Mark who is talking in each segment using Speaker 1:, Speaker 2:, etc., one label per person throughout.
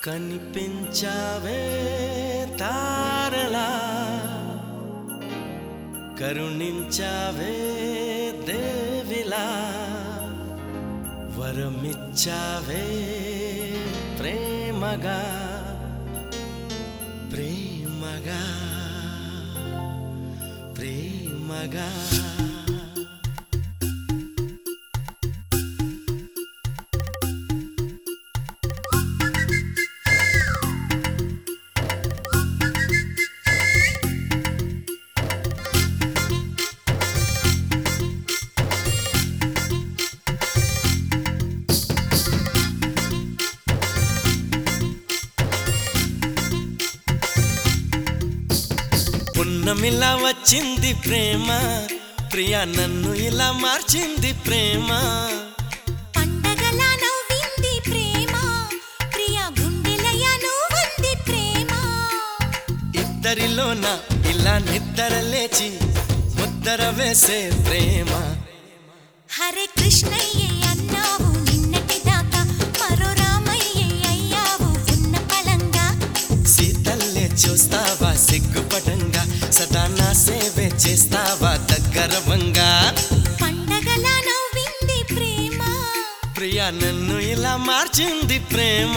Speaker 1: కనిపించావే తారలా కరుణించావే దేవిలా వరమిచ్చావే ప్రేమగా ప్రేమగా ప్రేమగా పున్నమిలా వచ్చింది ప్రేమ ప్రియా నన్ను ఇలా మార్చింది ప్రేమ
Speaker 2: పండగలా నవ్వింది ప్రేమ ప్రియ గుండెలయ నువ్వుంది ప్రేమ
Speaker 1: ఇద్దరిలోన ఇలా నిద్ర లేచి ముద్దర వేసే ప్రేమ
Speaker 2: హరే కృష్ణయ్య అన్నావు నిన్నటి దాకా మరో రామయ్య అయ్యావు ఉన్న పళంగా
Speaker 1: సీతల్లే చూస్తావా సిగ్గుపడంగా సదా నా సేవే చేస్తావా దగ్గరవంగా
Speaker 2: పండగలా నవ్వింది ప్రేమ
Speaker 1: ప్రియా నన్ను ఇలా మార్చింది ప్రేమ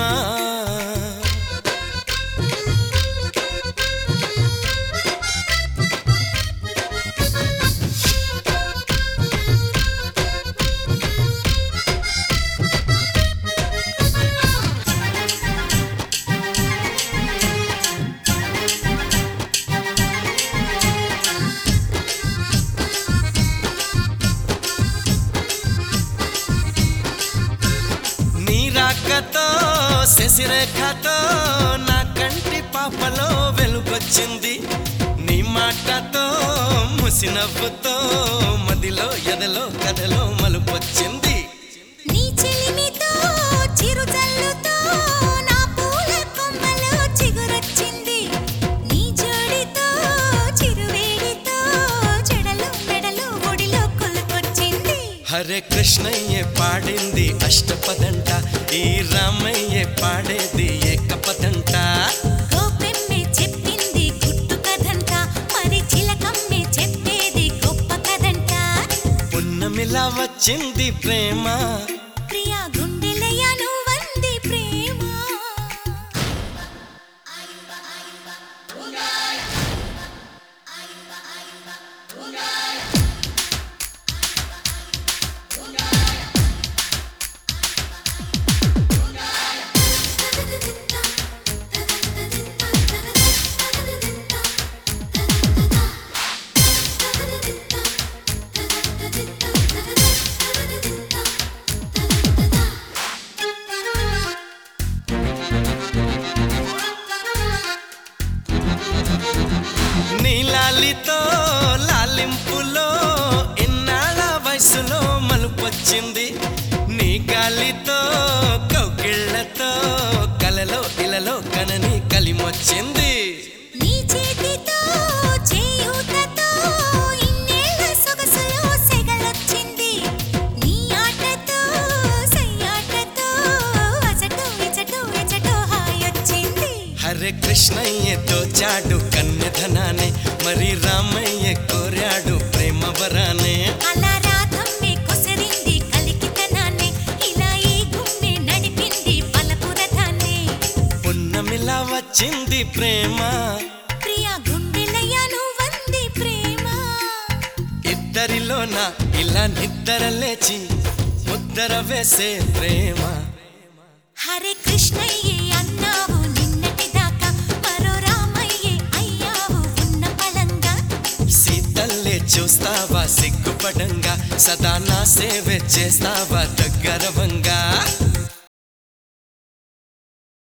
Speaker 1: నీ రాకతో శశిరేఖతో నా కంటి పాపలో వెలుగొచ్చింది నీ మాటతో ముసినవ్వుతో మదిలో ఎదలో కథలో మలుపొచ్చింది
Speaker 2: నీ చెలిమితో చిరుజల్లుతో నా పూల కొమ్మలో చిగురొచ్చింది నీ జోడితో చిరువేడితో చెడలు మెడలు ఒడిలో కొలుకొచ్చింది
Speaker 1: హరే కృష్ణయ్య పాడింది అష్టపదంట ఈ రామయ్య పాడేది ఏకపదంట
Speaker 2: గోపెమ్మె చెప్పింది గుట్టు కథంట మరి చిలకమ్మె చెప్పేది గొప్ప కథంట
Speaker 1: పున్నమిలా వచ్చింది ప్రేమ
Speaker 2: ప్రియా గుండెలయ నువ్వంది ప్రేమ
Speaker 1: నీలాలితో లాలింపులో ఇన్నాళ్ళ వయసులో మలుపొచ్చింది నీ గాలితో కౌకిళ్ళతో కలలో ఇలలో కనని కలిమొచ్చింది
Speaker 2: నీ చేతితో చేయూతతో ఇన్నేళ్ల సొగసులో సెగలొచ్చింది నీ ఆటతో సయ్యాటతో అచటు ఇచటు ఇచటు హాయొచ్చింది
Speaker 1: హరే కృష్ణయ్యతో చాడు కన్యధనాన్ని మరి రామయ్య కోరాడు ప్రేమ వరానే
Speaker 2: అలా రాధమ్మే కొసరింది కలికితనాన్ని ఇలా ఈ గుమ్మె నడిపింది పలపురథాన్ని
Speaker 1: పున్నమిలా వచ్చింది ప్రేమ
Speaker 2: ప్రియా గుండెలయ నువ్వంది ప్రేమ
Speaker 1: ఇద్దరిలోన ఇలా నిద్ర లేచి ముద్దర వేసే ప్రేమ
Speaker 2: హరే కృష్ణయ్య అన్నావు నిన్నటి దాకా మరో రామయ్య అయ్యావు ఉన్న పళంగా
Speaker 1: సీతల్లే చూస్తావా సిగ్గుపడంగా సదా నా సేవే చేస్తావా దగ్గరవంగా